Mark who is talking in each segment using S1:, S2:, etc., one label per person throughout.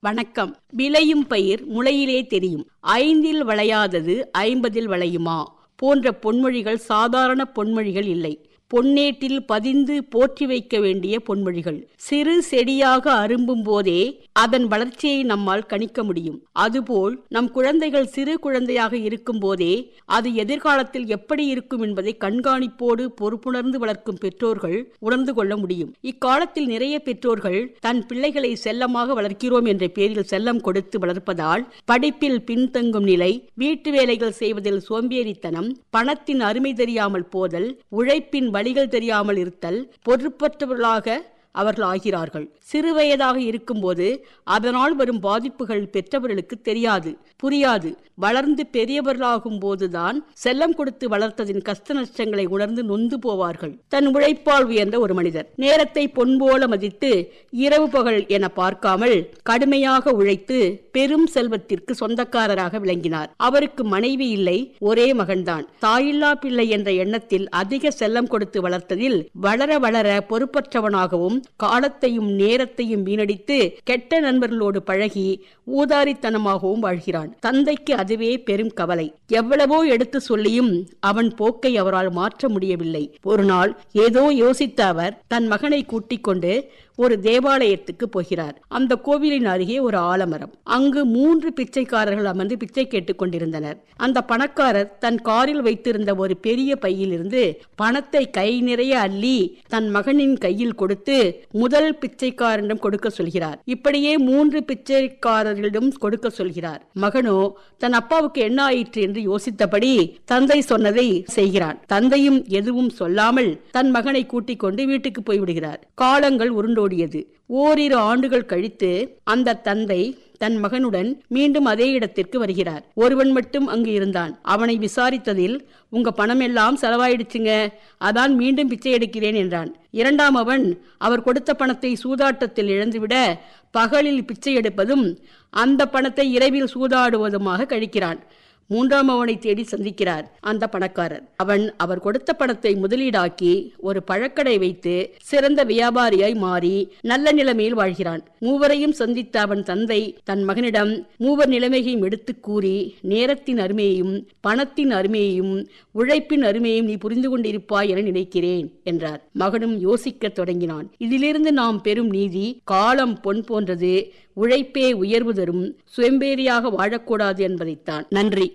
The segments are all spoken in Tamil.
S1: வணக்கம் விளையும் பயிர் முளையிலே தெரியும் ஐந்தில் விளையாதது ஐம்பதில் விளையுமா போன்ற பொன்மொழிகள் சாதாரண பொன்மொழிகள் இல்லை பொன்னேட்டில் பதிந்து போற்றி வைக்க வேண்டிய பொன்மொழிகள் சிறு செடியாக அரும்பும் போதே அதன் வளர்ச்சியை நம்மால் கணிக்க முடியும் அதுபோல் நம் குழந்தைகள் சிறு குழந்தையாக இருக்கும் போதே அது எதிர்காலத்தில் எப்படி இருக்கும் என்பதை கண்காணிப்போடு பொறுப்புணர்ந்து வளர்க்கும் பெற்றோர்கள் உணர்ந்து கொள்ள முடியும் இக்காலத்தில் நிறைய பெற்றோர்கள் தன் பிள்ளைகளை செல்லமாக வளர்க்கிறோம் என்ற பேரில் செல்லம் கொடுத்து வளர்ப்பதால் படிப்பில் பின்தங்கும் நிலை வீட்டு வேலைகள் செய்வதில் சோம்பேறித்தனம் பணத்தின் அருமை தெரியாமல் போதல் உழைப்பின் வழிகள் தெரியாமல் இருத்தல் பொறுப்பற்றவர்களாக அவர்கள் ஆகிறார்கள் சிறுவயதாக இருக்கும்போது அதனால் வரும் பாதிப்புகள் பெற்றவர்களுக்கு தெரியாது புரியாது வளர்ந்து பெரியவர்களாகும் போதுதான் செல்லம் கொடுத்து வளர்த்ததின் கஷ்ட நஷ்டங்களை உணர்ந்து நொந்து போவார்கள் தன் உழைப்பால் உயர்ந்த ஒரு மனிதர் நேரத்தை பொன்போல மதித்து இரவு பகல் என பார்க்காமல் கடுமையாக உழைத்து பெரும் செல்வத்திற்கு சொந்தக்காரராக விளங்கினார் அவருக்கு மனைவி இல்லை ஒரே மகன்தான் தாயில்லா பிள்ளை என்ற எண்ணத்தில் அதிக செல்லம் கொடுத்து வளர்த்ததில் வளர வளர பொறுப்பற்றவனாகவும் காலத்தையும் நேரத்தையும் வீணடித்து கெட்ட நண்பர்களோடு பழகி ஊதாரித்தனமாகவும் வாழ்கிறான் தந்தைக்கு அதுவே பெரும் கவலை எவ்வளவோ எடுத்து சொல்லியும் அவன் போக்கை அவரால் மாற்ற முடியவில்லை ஒரு நாள் ஏதோ யோசித்த அவர் தன் மகனை கூட்டிக் கொண்டு ஒரு தேவாலயத்துக்கு போகிறார் அந்த கோவிலின் அருகே ஒரு ஆலமரம் அங்கு மூன்று பிச்சைக்காரர்கள் அமர்ந்து பிச்சை கேட்டுக் கொண்டிருந்தனர் அந்த பணக்காரர் தன் காரில் வைத்திருந்த ஒரு பெரிய பையிலிருந்து பணத்தை கை நிறைய அள்ளி தன் மகனின் கையில் கொடுத்து முதல் பிச்சைக்காரனிடம் கொடுக்க சொல்கிறார் இப்படியே மூன்று பிச்சைக்காரர்களிடம் கொடுக்க சொல்கிறார் மகனோ தன் அப்பாவுக்கு என்ன ஆயிற்று என்று யோசித்தபடி தந்தை சொன்னதை செய்கிறான் தந்தையும் எதுவும் சொல்லாமல் தன் மகனை கூட்டிக் கொண்டு வீட்டுக்கு போய்விடுகிறார் காலங்கள் உருண்டோடியது ஓரிரு ஆண்டுகள் கழித்து அந்த தந்தை தன் மகனுடன் மீண்டும் அதே இடத்திற்கு வருகிறார் ஒருவன் மட்டும் அங்கு இருந்தான் அவனை விசாரித்ததில் உங்க பணம் எல்லாம் செலவாயிடுச்சுங்க அதான் மீண்டும் பிச்சை எடுக்கிறேன் என்றான் இரண்டாம் அவன் அவர் கொடுத்த பணத்தை சூதாட்டத்தில் இழந்துவிட பகலில் பிச்சை எடுப்பதும் அந்த பணத்தை இரவில் சூதாடுவதுமாக கழிக்கிறான் மூன்றாம் அவனை தேடி சந்திக்கிறார் அந்த பணக்காரர் அவன் அவர் கொடுத்த பணத்தை முதலீடாக்கி ஒரு பழக்கடை வைத்து சிறந்த வியாபாரியாய் மாறி நல்ல நிலைமையில் வாழ்கிறான் மூவரையும் சந்தித்த அவன் தந்தை தன் மகனிடம் மூவர் நிலைமையையும் எடுத்து கூறி நேரத்தின் அருமையையும் பணத்தின் அருமையையும் உழைப்பின் அருமையையும் நீ புரிந்து கொண்டிருப்பாய் என நினைக்கிறேன் என்றார் மகனும் யோசிக்க தொடங்கினான் இதிலிருந்து நாம் பெறும் நீதி காலம் பொன் போன்றது உழைப்பே உயர்வு தரும் சுயம்பேரியாக வாழக்கூடாது என்பதைத்தான் நன்றி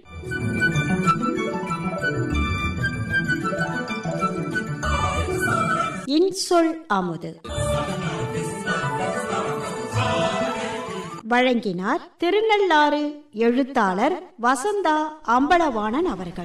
S2: இன்சொல் அமுது வழங்கினார் திருநள்ளாறு எழுத்தாளர் வசந்தா அம்பலவாணன் அவர்கள்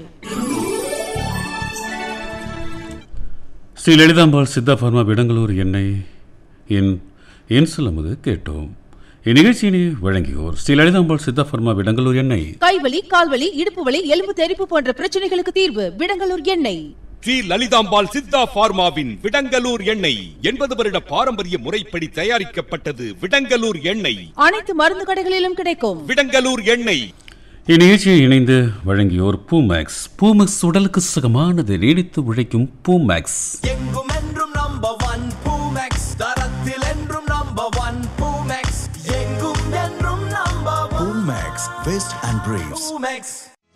S3: ஸ்ரீ லலிதாம்பாள் சித்தா பார்மா விடங்களூர் எண்ணெய் என் என் சொல்லும்போது கேட்டோம் இந்நிகழ்ச்சியினை வழங்கியோர் ஸ்ரீ லலிதாம்பாள் சித்தா பார்மா விடங்களூர் எண்ணெய்
S4: கைவலி கால்வலி இடுப்பு வலி எலும்பு தெறிப்பு போன்ற பிரச்சனைகளுக்கு தீர்வு விடங்கலூர் எண்ணெய்
S5: ஸ்ரீ லலிதாம்பாள் சித்தா பார்மாவின் விடங்கலூர் எண்ணெய் எண்பது வருட பாரம்பரிய முறைப்படி தயாரிக்கப்பட்டது விடங்கலூர் எண்ணெய்
S4: அனைத்து மருந்து கடைகளிலும் கிடைக்கும்
S5: விடங்கலூர் எண்ணெய்
S3: இந்நிகழ்ச்சியை இணைந்து வழங்கியோர் பூமேக்ஸ் பூமேக்ஸ் உடலுக்கு சுகமானது நீடித்து உழைக்கும் பூமேக்ஸ்
S6: எங்கும் என்றும் நம்பர் ஒன் பூமெக்ஸ் தரத்தில் என்றும் நம்பர் ஒன் பூமெக்ஸ் எங்கும் என்றும் number one
S7: Max, Vest and Briefs.
S6: Poomex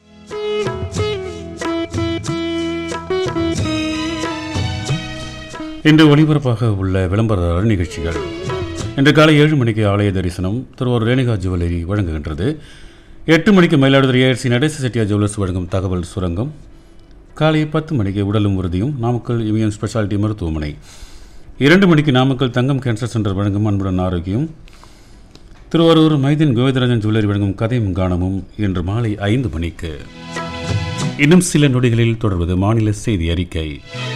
S3: இன்று ஒளிபரப்பாக உள்ள விளம்பரதாரர் நிகழ்ச்சிகள் இன்று காலை ஏழு மணிக்கு ஆலய தரிசனம் திருவாரூர் ரேணுகா ஜுவல்லரி வழங்குகின்றது எட்டு மணிக்கு மயிலாடுதுறை ஏஆர்சி நடேச செட்டியா ஜுவல்லர்ஸ் வழங்கும் தகவல் சுரங்கம் காலை பத்து மணிக்கு உடலும் உறுதியும் நாமக்கல் இமியன் ஸ்பெஷாலிட்டி மருத்துவமனை இரண்டு மணிக்கு நாமக்கல் தங்கம் கேன்சர் சென்டர் வழங்கும் அன்புடன் ஆரோக்கியம் திருவாரூர் மைதீன் கோவிந்தராஜன் ஜுவல்லரி வழங்கும் கதையும் கானமும் இன்று மாலை ஐந்து மணிக்கு இன்னும் சில நொடிகளில் தொடர்வது மாநில செய்தி அறிக்கை